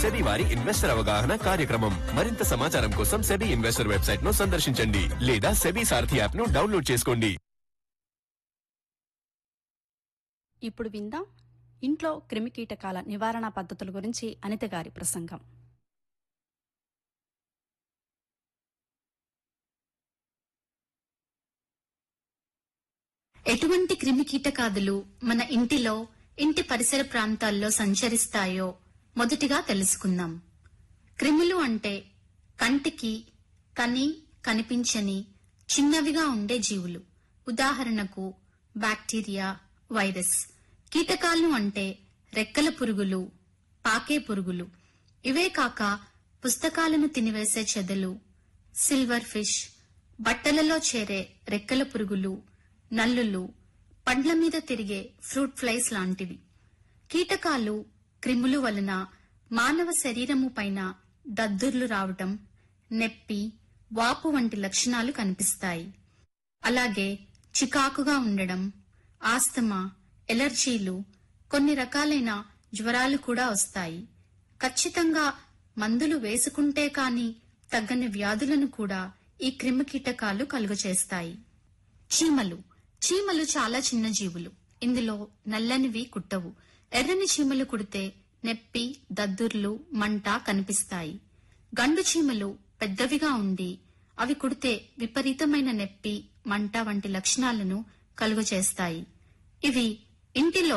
SEBI వారి investor అవగాహన కార్యక్రమం మరింత సమాచారం కోసం సెబీ ఇన్వెస్టర్ వెబ్సైట్ ను సందర్శించండి లేదా సెబీ సారథి యాప్ ను డౌన్లోడ్ చేసుకోండి ఇప్పుడు విందాం ఇంట్లో క్రిమికీటకాల నివారణ పద్ధతుల గురించి అనిత గారి ప్రసంగం ఎటువంటి క్రిమికీటకాదులు మన ఇంటిలో ఇంటి పరిసర ప్రాంతాల్లో సంచరిస్తాయో మొదటిగా తెలుసుకుందాం క్రిములు అంటే కంటికి కని కనిపించని చిన్నవిగా ఉండే జీవులు ఉదాహరణకు బ్యాక్టీరియా వైరస్ కీటకాలు అంటే రెక్కల పురుగులు పాకే పురుగులు ఇవే కాక పుస్తకాలను తినివేసే చెదలు సిల్వర్ ఫిష్ బట్టలలో చేరే రెక్కల పురుగులు నల్లులు పండ్ల మీద తిరిగే ఫ్రూట్ ఫ్లైస్ లాంటివి కీటకాలు క్రిములు వలన మానవ శరీరము పైన దద్దుర్లు రావటం నెప్పి వాపు వంటి లక్షణాలు కనిపిస్తాయి అలాగే చికాకుగా ఉండడం ఆస్తమా ఎలర్జీలు కొన్ని రకాలైన జ్వరాలు కూడా వస్తాయి ఖచ్చితంగా మందులు వేసుకుంటే కాని తగ్గని వ్యాధులను కూడా ఈ క్రిమికీటకాలు కలుగచేస్తాయి చీమలు చీమలు చాలా చిన్న జీవులు ఇందులో నల్లనివి కుట్టవు ఎర్రని చీమలు కుడితే నెప్పి దద్దుర్లు మంట కనిపిస్తాయి గండు చీమలు పెద్దవిగా ఉండి అవి కుడితే విపరీతమైన నెప్పి మంట వంటి లక్షణాలను కలుగచేస్తాయి ఇవి ఇంటిలో